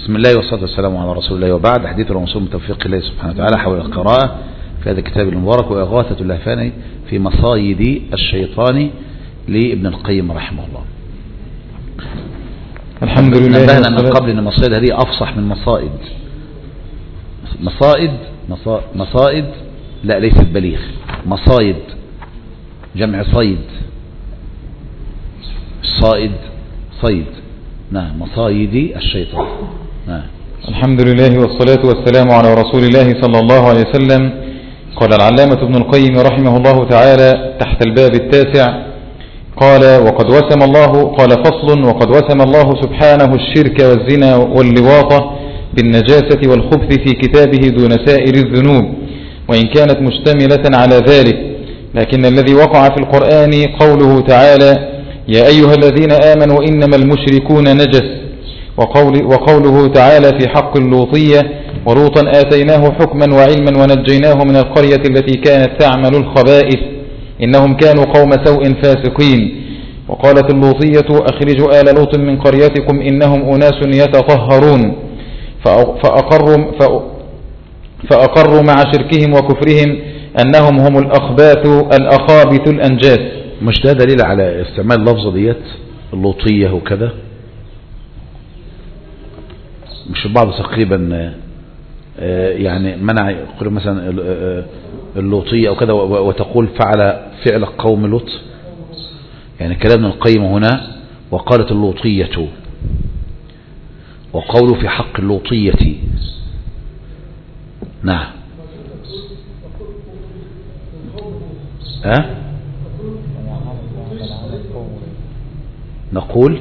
بسم الله والصلاة والسلام على رسول الله وبعد حديث الرسول من توفيق الله سبحانه وتعالى حول القراءة في هذا الكتاب المبارك وإغاثة اللهفان في مصايد الشيطان لابن القيم رحمه الله الحمد لله نبهنا من قبل أن المصايد هذه أفصح من مصائد مصائد مصائد لا ليست بليغ مصايد جمع صيد صائد صيد نعم مصايد الشيطان نعم الحمد لله والصلاة والسلام على رسول الله صلى الله عليه وسلم قال العلامة ابن القيم رحمه الله تعالى تحت الباب التاسع قال وقد وسم الله قال فصل وقد وسم الله سبحانه الشرك والزنا واللواطة بالنجاسة والخبث في كتابه دون سائر الذنوب وإن كانت مشتملة على ذلك لكن الذي وقع في القرآن قوله تعالى يا أيها الذين آمنوا إنما المشركون نجس وقول وقوله تعالى في حق اللوطية ولوطا آتيناه حكما وعلما ونجيناه من القرية التي كانت تعمل الخبائث إنهم كانوا قوم سوء فاسقين وقالت اللوطية أخرجوا آل لوط من قريتكم إنهم أناس يتطهرون فأقروا, فأقروا مع شركهم وكفرهم أنهم هم الأخباث الأخابث الأنجاس مش ده دليل على استعمال اللفظة ديت اللوطية وكذا مش البعض تقريبا يعني منع يقول مثلا اللوطية أو كذا وتقول فعل فعل قوم لوط يعني كلام ابن القيم هنا وقالت اللوطية وقوله في حق اللوطية نعم أه؟ نقول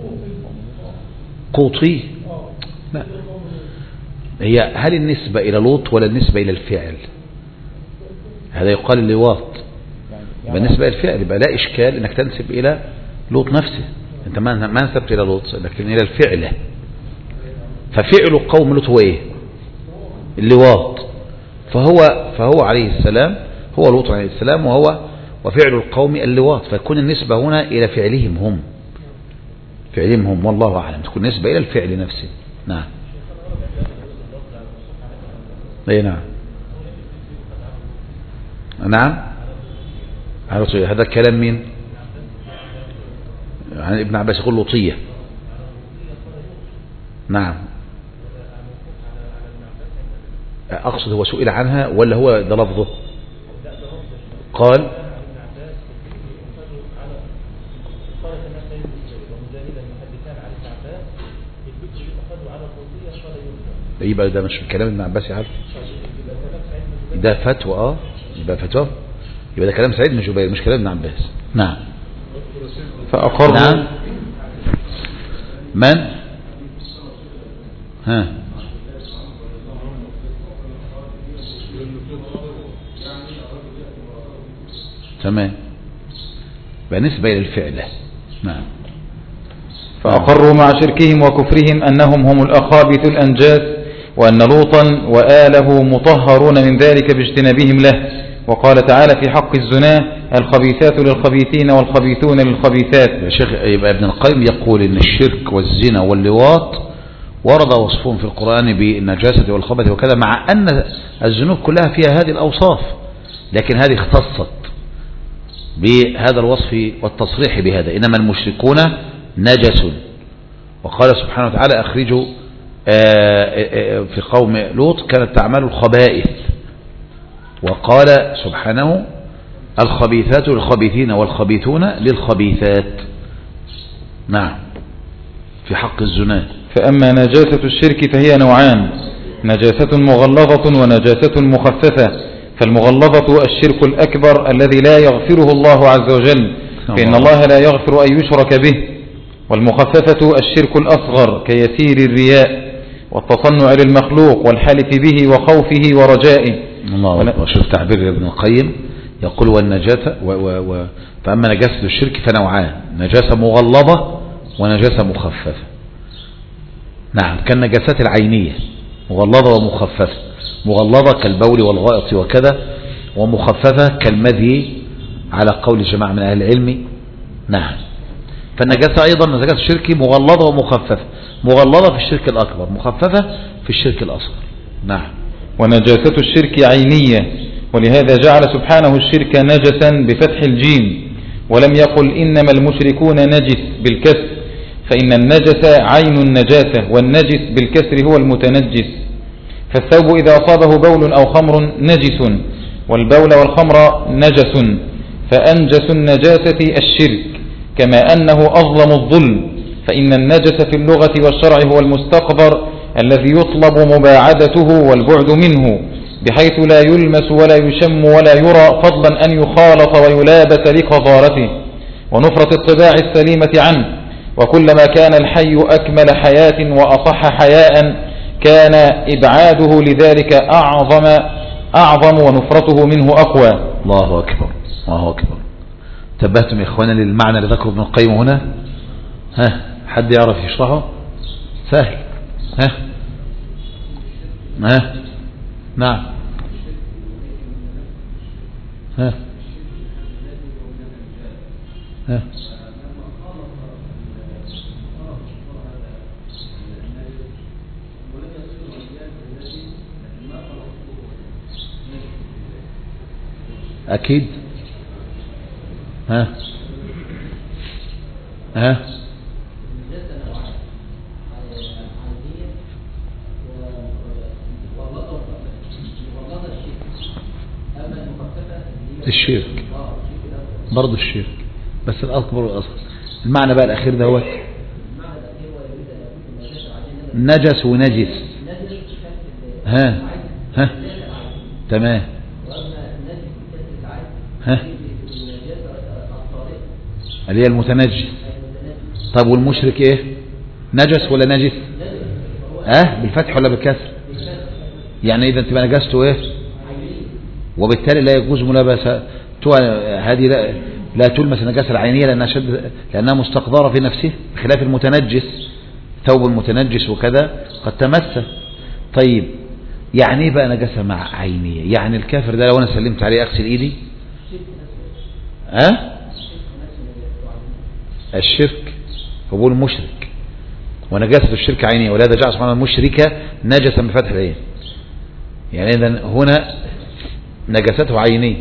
قوطي لا هي هل النسبة إلى لوط ولا النسبة إلى الفعل هذا يقال اللواط بالنسبة للفعل يبقى لا إشكال أنك تنسب إلى لوط نفسه أنت ما نسبت إلى لوط لكن إلى الفعل ففعل قوم لوط هو إيه اللواط فهو فهو عليه السلام هو لوط عليه السلام وهو وفعل القوم اللواط فيكون النسبة هنا إلى فعلهم هم فعلهم هم والله أعلم تكون نسبة إلى الفعل نفسه نعم أي نعم نعم هذا كلام مين عن ابن عباس يقول لطية نعم أقصد هو سئل عنها ولا هو ده لفظه قال يبقى ده مش كلام ابن عباس عارف ده فتوى اه يبقى فتوى يبقى ده كلام سعيد بن جبير مش كلام ابن عباس نعم فأقر نعم من ها تمام بالنسبة إلى الفعل نعم فأقروا مع شركهم وكفرهم أنهم هم الأخابث الأنجاس وأن لوطا وآله مطهرون من ذلك باجتنابهم له وقال تعالى في حق الزنا الخبيثات للخبيثين والخبيثون للخبيثات يا شيخ يبقى ابن القيم يقول ان الشرك والزنا واللواط ورد وصفهم في القرآن بالنجاسة والخبث وكذا مع أن الذنوب كلها فيها هذه الأوصاف لكن هذه اختصت بهذا الوصف والتصريح بهذا إنما المشركون نجس وقال سبحانه وتعالى أخرجوا في قوم لوط كانت تعمل الخبائث وقال سبحانه الخبيثات للخبيثين والخبيثون للخبيثات نعم في حق الزنا فأما نجاسة الشرك فهي نوعان نجاسة مغلظة ونجاسة مخففة فالمغلظة الشرك الأكبر الذي لا يغفره الله عز وجل فإن الله لا يغفر أن يشرك به والمخففة الشرك الأصغر كيسير الرياء والتصنع للمخلوق والحلف به وخوفه ورجائه الله أكبر شوف تعبير ابن القيم يقول والنجاسة و و و فأما نجاسة الشرك فنوعان نجاسة مغلظة ونجاسة مخففة نعم كالنجاسات العينية مغلظة ومخففة مغلظة كالبول والغائط وكذا ومخففة كالمذي على قول جماعة من أهل العلم نعم فالنجاسة أيضا نجاسة الشرك مغلظة ومخففة مغلظة في الشرك الأكبر مخففة في الشرك الأصغر نعم ونجاسة الشرك عينية ولهذا جعل سبحانه الشرك نجسا بفتح الجيم ولم يقل إنما المشركون نجس بالكسر فإن النجس عين النجاسة والنجس بالكسر هو المتنجس فالثوب إذا أصابه بول أو خمر نجس والبول والخمر نجس فأنجس النجاسة الشرك كما أنه أظلم الظلم فإن النجس في اللغة والشرع هو المستقبر الذي يطلب مباعدته والبعد منه بحيث لا يلمس ولا يشم ولا يرى فضلا أن يخالط ويلابس لقذارته ونفرة الطباع السليمة عنه وكلما كان الحي أكمل حياة وأصح حياء كان إبعاده لذلك أعظم أعظم ونفرته منه أقوى الله أكبر الله أكبر تبهتم يا إخوانا للمعنى اللي ذكره ابن القيم هنا ها حد يعرف يشرحه سهل ها ها نعم ها ها أكيد ها ها الشرك برضه الشرك بس الأكبر والأصغر المعنى بقى الأخير ده هو نجس ونجس ها ها تمام ها اللي هي المتنجس طب والمشرك ايه نجس ولا نجس اه بالفتح ولا بالكسر يعني اذا تبقى نجسته ايه وبالتالي لا يجوز ملابسة هذه لا, لا تلمس النجاسة العينية لأنها, شد لأنها مستقدرة في نفسه بخلاف المتنجس ثوب المتنجس وكذا قد تمس طيب يعني ايه بقى نجاسة مع عينية يعني الكافر ده لو أنا سلمت عليه أغسل إيدي أه؟ الشرك هو المشرك ونجاسة الشرك عينية ولهذا جعل سبحانه المشركة نجسا بفتح العين يعني إذا هنا نجاسته عينية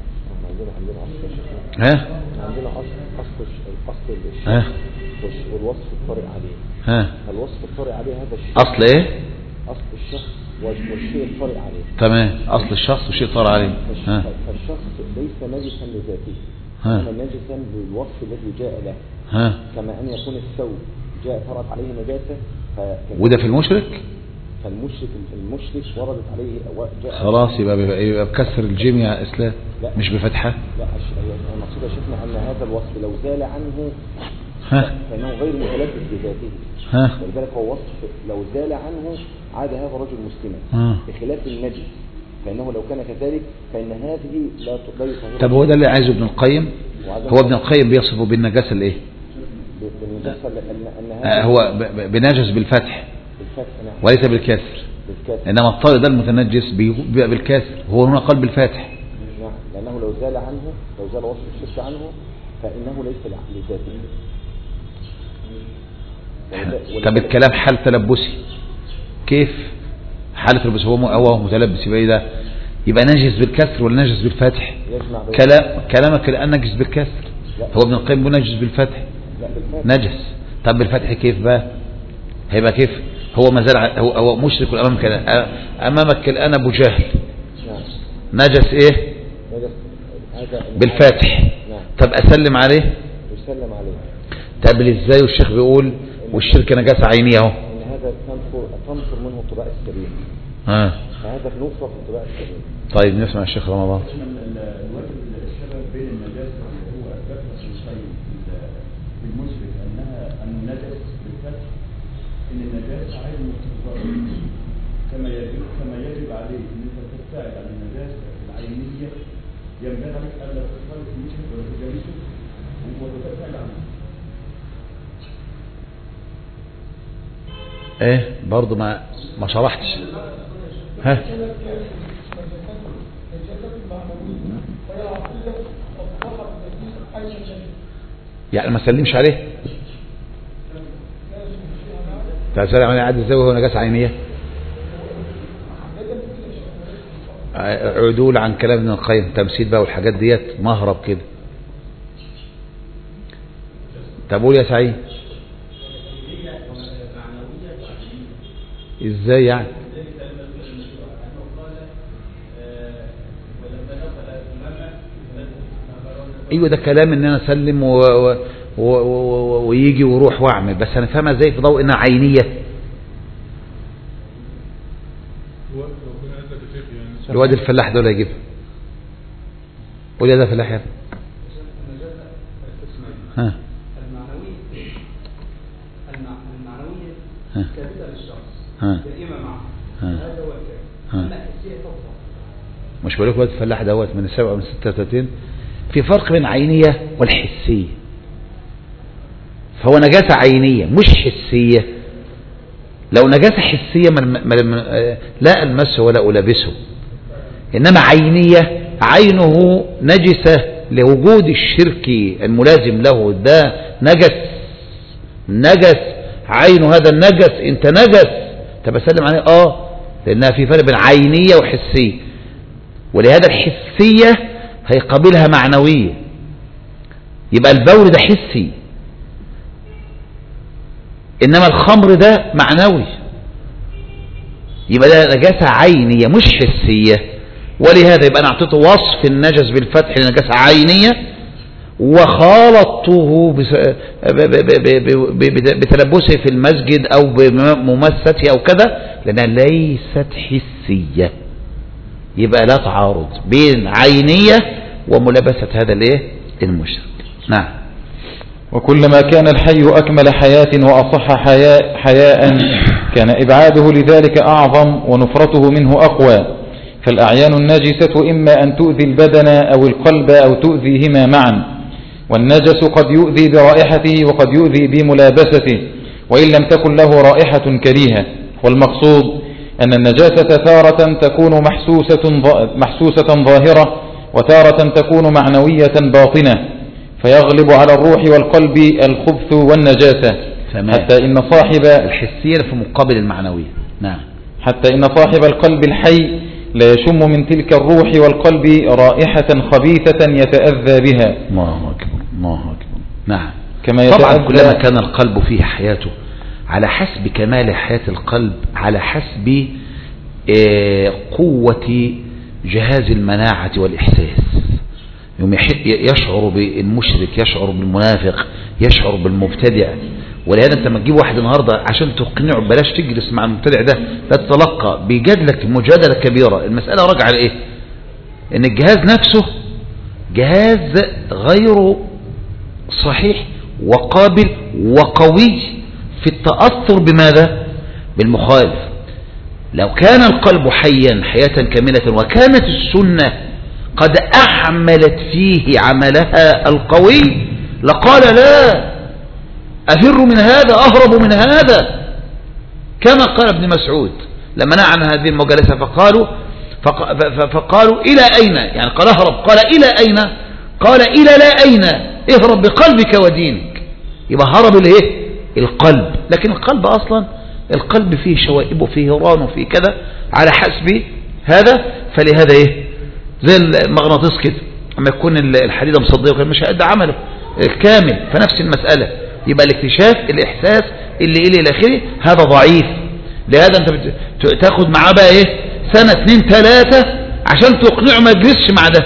ها عندنا اصل اصل الاصل ها الشيء والوصف الطارئ عليه ها الوصف الطارئ عليه هذا الشيء أصل إيه اصل الشخص والشيء الطارئ عليه تمام أصل الشخص وشيء طار عليه فالش- ها فالشخص ليس نجسا لذاته ها. انما نجسا بالوصف الذي جاء له ها كما ان يكون الثوب جاء طرت عليه نجاسه فكذلك وده في المشرك فالمشرك المشرك وردت عليه أو- جاء خلاص يبقى يبقى, يبقى بكسر الجيم يا إسلام لا. مش بفتحة لا الش- المقصود يا شيخنا ان هذا الوصف لو زال عنه ها فانه غير متلبس بذاته ها ولذلك هو وصف لو زال عنه عاد هذا الرجل مسلما ها بخلاف النجس فإنه لو كان كذلك فإن هذه لا ت- لا يطهر طب هو ده اللي عايزه ابن القيم هو ابن القيم بيصفه بالنجاسة الايه بالنجاسة أن أن آه هذا هو ب- ب- بنجس بالفتح بالفتح نعم وليس بالكسر بالكسر انما الطارئ ده المتنجس بي- بيبقى بالكسر هو هنا قال بالفتح نعم لأنه لو زال عنه لو زال وصف الشرك عنه فإنه ليس لع- لذاته ولذا- طب الكلام حال تلبسي كيف حالة تلبس هو م- هو متلبس يبقى ايه ده يبقى نجس بالكسر ولا نجس بالفتح يجمع بين كلام كلامك الان نجس بالكسر هو ابن القيم بيقول نجس بالفتح لا بالفتح نجس طب بالفتح كيف بقى هيبقى كيف هو ما زال ع- هو, هو مشرك امامك الآن. امامك الان ابو جهل نعم نجس ايه نجس هذا بالفتح نعم طب اسلم عليه يسلم عليه طب ازاي والشيخ بيقول والشرك نجاسة عينية اهو إن هذا تنفر تنفر منه الطباع السليم ها فهذا نفر في الطباع السليم طيب نسمع الشيخ رمضان الواجب الشبه بين النجاسة اللي هو أثبتها في الخير بالمشرك أنها النجس بالفتح إن النجاسة عين مستقبل كما يجب كما يجب عليك أن أنت تبتعد عن النجاسة العينية ينبغي عليك ألا تختلط المشرك ولا تجالسه وتبتعد عنه ايه برضه ما ما شرحتش ها يعني ما سلمش عليه تسلم عليه عاد ازاي وهو نجاسة عينية عدول عن كلام ابن القيم تمثيل بقى والحاجات ديت مهرب كده طب قول يا سعيد ازاي يعني ايوه ده كلام ان انا اسلم و... و... و... و... ويجي ويروح واعمل بس انا فاهمها ازاي في ضوء انها عينيه الواد الفلاح دول هيجيبها قول يا ده فلاح يا ها المعنوية المع- المعنوية ها. ثابتة للشخص ها. دائمة معه ها. هذا هو الكلام ها. أما الحسية تفضل مش بقول لك واد الفلاح دوت من السبعة من 36 في فرق بين عينية والحسية فهو نجاسة عينية مش حسية لو نجاسة حسية ما ما ما لا ألمسه ولا ألبسه إنما عينية عينه نجسة لوجود الشرك الملازم له ده نجس نجس عين هذا النجس انت نجس طب اسلم عليه اه لانها في فرق بين عينية وحسية ولهذا الحسية هيقابلها معنوية يبقى البول ده حسي انما الخمر ده معنوي يبقى ده نجاسة عينية مش حسية ولهذا يبقى انا اعطيته وصف النجس بالفتح لنجاسة عينية وخالطته بس- ب- ب- ب- ب- ب- بتلبسه في المسجد او بممسته او كذا لانها ليست حسية يبقى لا تعارض بين عينية وملابسة هذا الايه المشرك نعم وكلما كان الحي أكمل حياة وأصح حياء حياء كان إبعاده لذلك أعظم ونفرته منه أقوى فالأعيان النجسة إما أن تؤذي البدن أو القلب أو تؤذيهما معا والنجس قد يؤذي برائحته وقد يؤذي بملابسته وإن لم تكن له رائحة كريهة والمقصود أن النجاسة تارة تكون محسوسة, ظ- محسوسة ظاهرة وتارة تكون معنوية باطنة فيغلب على الروح والقلب الخبث والنجاسة تمام. حتى إن صاحب الحسية في مقابل المعنوية نعم حتى إن صاحب القلب الحي لا يشم من تلك الروح والقلب رائحة خبيثة يتأذى بها الله أكبر الله أكبر نعم كما طبعا يتأذى كلما كان القلب فيه حياته على حسب كمال حياة القلب على حسب آه، قوة جهاز المناعة والإحساس يوم يح- يشعر بالمشرك يشعر بالمنافق يشعر بالمبتدع ولهذا انت لما تجيب واحد النهارده عشان تقنعه بلاش تجلس مع المبتدع ده لا تتلقى بيجادلك مجادله كبيره المساله راجعه لايه؟ ان الجهاز نفسه جهاز غير صحيح وقابل وقوي في التأثر بماذا بالمخالف لو كان القلب حيا حياة كاملة وكانت السنة قد أعملت فيه عملها القوي لقال لا أفر من هذا أهرب من هذا كما قال ابن مسعود لما نهى عن هذه المجالسة فقالوا فق- ف- ف- فقالوا إلى أين يعني قال اهرب قال إلى أين قال إلى لا أين اهرب بقلبك ودينك يبقى هرب الايه القلب لكن القلب أصلا القلب فيه شوائب وفيه هران وفيه كذا على حسب هذا فلهذا ايه زي المغناطيس كده اما يكون ال- الحديدة مصدية وكان مش هيأدي عمله كامل فنفس المسألة يبقى الاكتشاف الإحساس اللي إلي إلى آخره هذا ضعيف لهذا أنت بت- ت- تاخد معاه بقى إيه سنة اتنين تلاتة عشان تقنعه ما يجلسش مع ده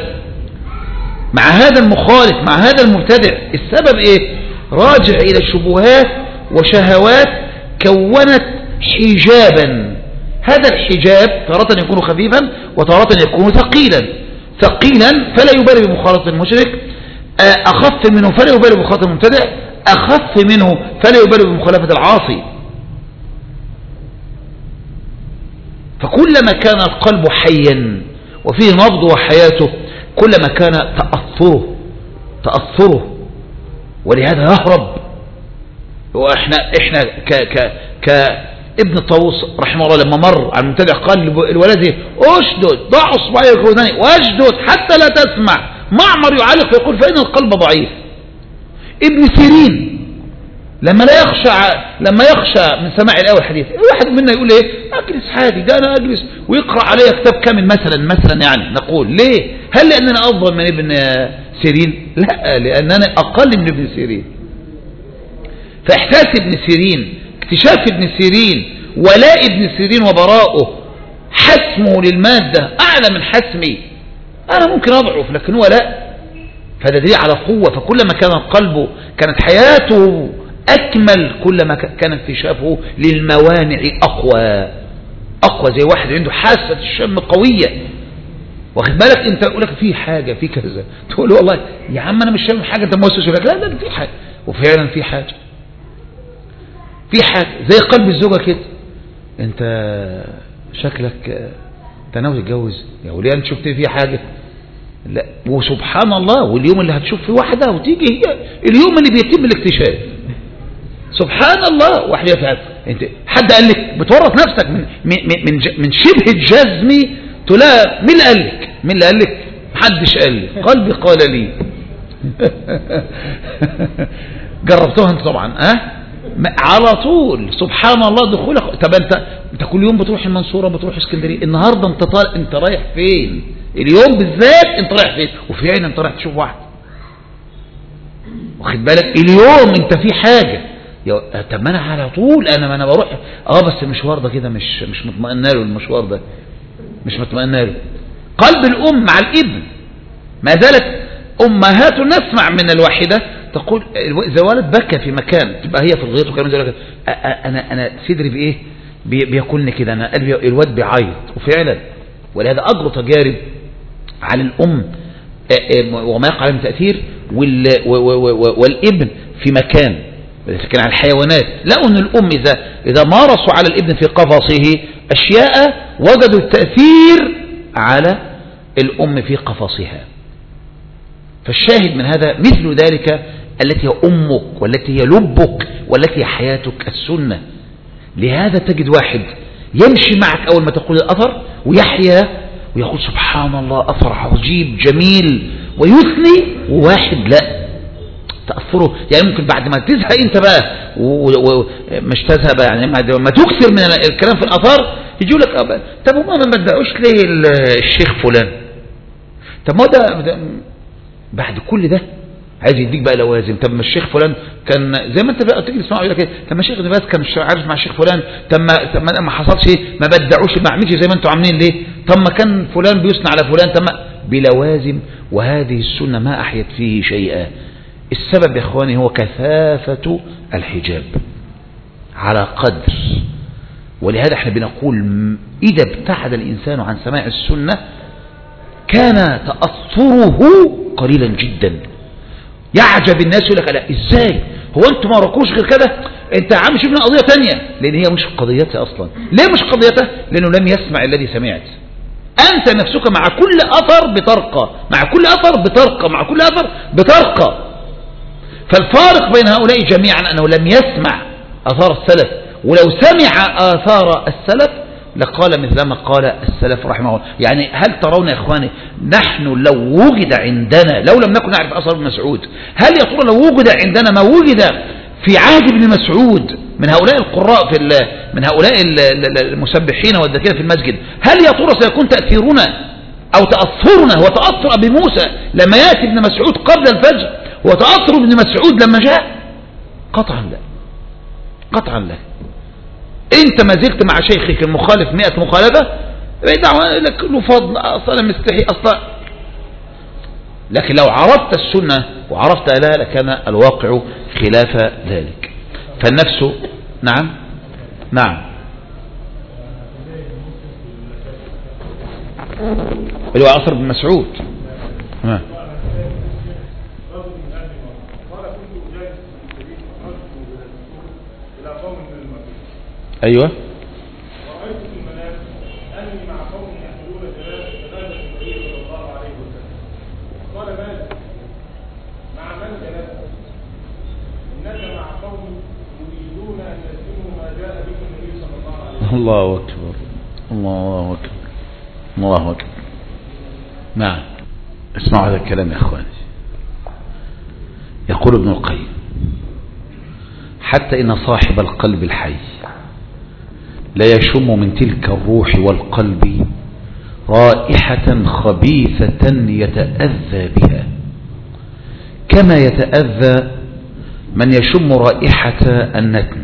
مع هذا المخالف مع هذا المبتدع السبب إيه راجع إلى شبهات وشهوات كونت حجابا هذا الحجاب تارة يكون خفيفا وتارة يكون ثقيلا ثقيلا فلا يبالي بمخالطة المشرك آه، أخف منه فلا يبالي بمخالطة المبتدع أخف منه فلا يبالي بمخالفة العاصي فكلما كان القلب حيا وفيه نبض وحياته كلما كان تأثره تأثره ولهذا يهرب واحنا احنا ك ك ك ابن طاووس رحمه الله لما مر على المبتدع قال لولده اشدد ضع اصبعيك وداني واشدد حتى لا تسمع معمر يعلق فيقول فان القلب ضعيف ابن سيرين لما لا يخشى لما يخشى من سماع الايه والحديث الواحد منا يقول ايه اجلس حاجه ده انا اجلس ويقرا علي كتاب كامل مثلا مثلا يعني نقول ليه هل لاننا افضل من ابن سيرين لا لاننا اقل من ابن سيرين فاحساس ابن سيرين اكتشاف ابن سيرين ولاء ابن سيرين وبراءه حسمه للماده اعلى من حسمي انا ممكن اضعف لكن هو لا فده دليل على قوه فكلما كان قلبه كانت حياته أكمل كلما كان اكتشافه للموانع أقوى أقوى زي واحد عنده حاسة الشم قوية واخد بالك انت يقول لك في حاجة في كذا تقول له والله يا عم انا مش شايف حاجة انت موسوس يقول لك لا لا في حاجة وفعلا في حاجة في حاجة زي قلب الزوجة كده انت شكلك انت ناوي تتجوز يا وليه انت شفت في حاجة لا وسبحان الله واليوم اللي هتشوف فيه واحدة وتيجي هي اليوم اللي بيتم الاكتشاف سبحان الله واحد يفهم انت حد قال لك بتورط نفسك من من من, من شبه الجزم تلا مين اللي قال لك مين اللي قال لك محدش قال لي قلبي قال لي جربتوها انت طبعا ها أه؟ على طول سبحان الله دخولك طب انت انت كل يوم بتروح المنصوره بتروح اسكندريه النهارده انت طالع انت رايح فين اليوم بالذات انت رايح فين وفعلا انت رايح تشوف واحد واخد بالك اليوم انت في حاجه طب ما انا على طول انا ما انا بروح اه بس المشوار ده كده مش مش مطمئنه له المشوار ده مش مطمئنه له قلب الام مع الابن ما زالت امهات نسمع من الواحده تقول اذا ولد بكى في مكان تبقى هي في الغيط وكلام زي انا انا صدري بايه بي بياكلني كده انا قلبي الواد بيعيط وفعلا ولهذا اجروا تجارب على الام وما يقع من تاثير والابن في مكان لكن على الحيوانات لقوا ان الام اذا اذا مارسوا على الابن في قفصه اشياء وجدوا التاثير على الام في قفصها فالشاهد من هذا مثل ذلك التي هي امك والتي هي لبك والتي هي حياتك السنه لهذا تجد واحد يمشي معك اول ما تقول الاثر ويحيا ويقول سبحان الله اثر عجيب جميل ويثني وواحد لا تأثره يعني ممكن بعد ما تزهق انت بقى ومش تزهق بقى يعني ما تكثر من الكلام في الآثار يجوا لك أبقى. طب هما ما بدأوش ليه الشيخ فلان طب ما ده, ده بعد كل ده عايز يديك بقى لوازم طب ما الشيخ فلان كان زي ما انت بقى تيجي تسمعه يقول لك طب ما الشيخ ابن باز كان عارف مع الشيخ فلان طب ما طب ما ما حصلش ايه ما بدعوش ما عملش زي ما انتوا عاملين ليه طب ما كان فلان بيثنى على فلان طب ما بلوازم وهذه السنه ما احيت فيه شيئا السبب يا اخواني هو كثافة الحجاب على قدر ولهذا احنا بنقول اذا ابتعد الانسان عن سماع السنة كان تأثره قليلا جدا يعجب الناس يقول لك لا ازاي هو انتوا ما وراكوش غير كده انت يا عم شوف لنا قضيه ثانيه لان هي مش قضيتها اصلا ليه مش قضيتها لانه لم يسمع الذي سمعت انت نفسك مع كل اثر بترقى مع كل اثر بترقى مع كل اثر بترقى فالفارق بين هؤلاء جميعا أنه لم يسمع آثار السلف ولو سمع آثار السلف لقال مثل ما قال السلف رحمه الله يعني هل ترون يا إخواني نحن لو وجد عندنا لو لم نكن نعرف أثر ابن مسعود هل يا ترى لو وجد عندنا ما وجد في عهد ابن مسعود من هؤلاء القراء في من هؤلاء المسبحين والذاكرين في المسجد هل يا ترى سيكون تأثيرنا أو تأثرنا هو تأثر أبي موسى لما يأتي ابن مسعود قبل الفجر وتأثر ابن مسعود لما جاء قطعا لا قطعا لا انت ما زلت مع شيخك المخالف مئة مخالفة دعوة لك له فضل اصلا مستحي اصلا لكن لو عرفت السنة وعرفت لا لكان الواقع خلاف ذلك فالنفس نعم نعم اللي هو أثر بن مسعود نعم أيوة ورأيت في المنام أني مع قوم يحملون جنازة النبي صلى الله عليه وسلم قال مالك مع من جلست إنك مع قوم يريدون أن يسلموا ما جاء به النبي صلى الله عليه وسلم الله أكبر الله أكبر الله أكبر نعم اسمعوا هذا الكلام يا أخواني يقول ابن القيم حتى إن صاحب القلب الحي لا يشم من تلك الروح والقلب رائحة خبيثة يتأذى بها كما يتأذى من يشم رائحة النتن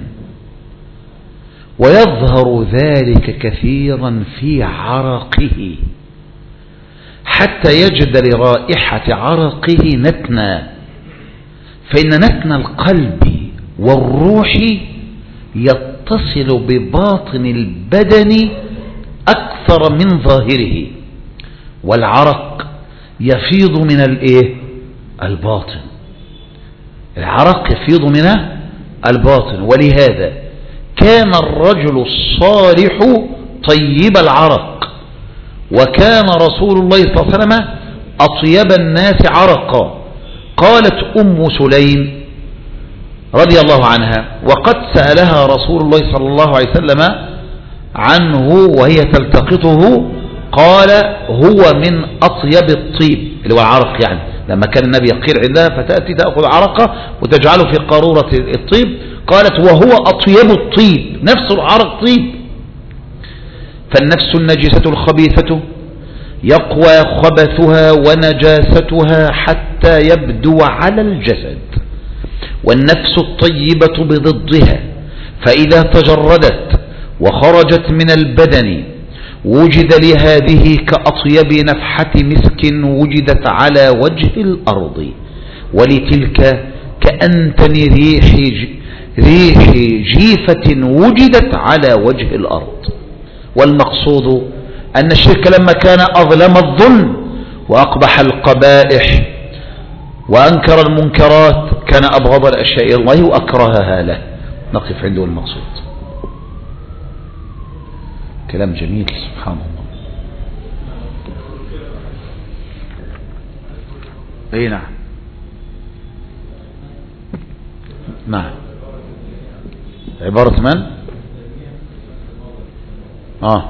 ويظهر ذلك كثيرا في عرقه حتى يجد لرائحة عرقه نتنا فإن نتن القلب والروح يتصل بباطن البدن أكثر من ظاهره والعرق يفيض من الايه الباطن العرق يفيض من الباطن ولهذا كان الرجل الصالح طيب العرق وكان رسول الله صلى الله عليه وسلم أطيب الناس عرقا قالت أم سليم رضي الله عنها وقد سألها رسول الله صلى الله عليه وسلم عنه وهي تلتقطه قال هو من أطيب الطيب اللي هو العرق يعني لما كان النبي يقير عندها فتأتي تأخذ عرقه وتجعله في قارورة الطيب قالت وهو أطيب الطيب نفس العرق طيب فالنفس النجسة الخبيثة يقوى خبثها ونجاستها حتى يبدو على الجسد والنفس الطيبة بضدها فإذا تجردت وخرجت من البدن وجد لهذه كأطيب نفحة مسك وجدت على وجه الأرض ولتلك كأنتن ريح, ريح جيفة وجدت على وجه الأرض والمقصود أن الشرك لما كان أظلم الظلم وأقبح القبائح وأنكر المنكرات كان أبغض الأشياء إلى الله وأكرهها له نقف عنده المقصود كلام جميل سبحان الله اي نعم نعم عبارة من اه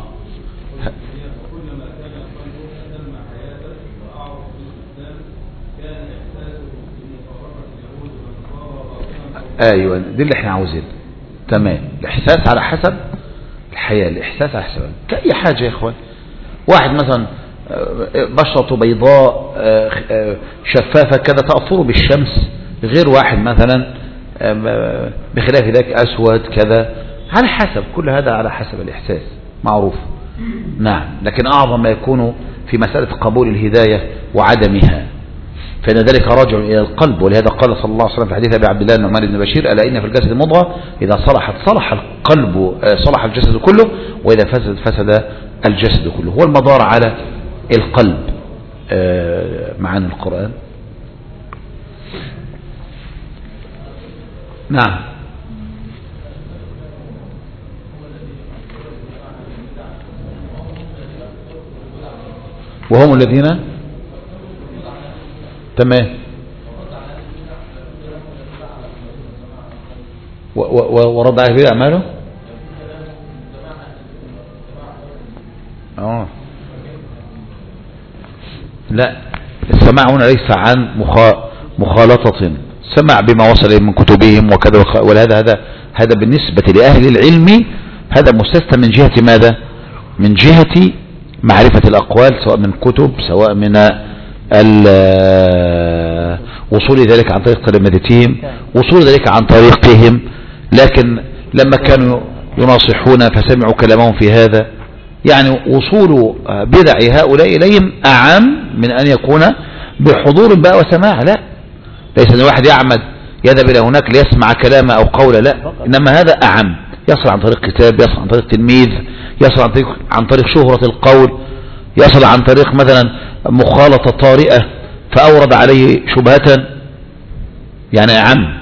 ايوه دي اللي احنا عاوزينه تمام الاحساس على حسب الحياة الاحساس على حسب كأي حاجة يا اخوان واحد مثلا بشرته بيضاء شفافة كذا تأثره بالشمس غير واحد مثلا بخلاف ذلك أسود كذا على حسب كل هذا على حسب الإحساس معروف نعم لكن أعظم ما يكون في مسألة قبول الهداية وعدمها فإن ذلك راجع إلى القلب ولهذا قال صلى الله عليه وسلم في حديث أبي عبد الله النعمان بن بشير ألا إن في الجسد مضغة إذا صلحت صلح القلب صلح الجسد كله وإذا فسد فسد الجسد كله هو المدار على القلب معاني القرآن نعم وهم الذين تمام ورد عليه في أعماله اه لا السماع هنا ليس عن مخالطة سمع بما وصل من كتبهم وكذا ولهذا هذا هذا بالنسبة لأهل العلم هذا مستثنى من جهة ماذا من جهة معرفة الأقوال سواء من كتب سواء من وصول ذلك عن طريق تلمذتهم وصول ذلك عن طريقهم لكن لما كانوا يناصحون فسمعوا كلامهم في هذا يعني وصول بدع هؤلاء إليهم أعم من أن يكون بحضور بقى وسماع لا ليس أن واحد يعمد يذهب إلى هناك ليسمع كلام أو قول لا إنما هذا أعم يصل عن طريق كتاب يصل عن طريق تلميذ يصل عن طريق, عن طريق شهرة القول يصل عن طريق مثلا مخالطة طارئة فأورد عليه شبهة يعني أعم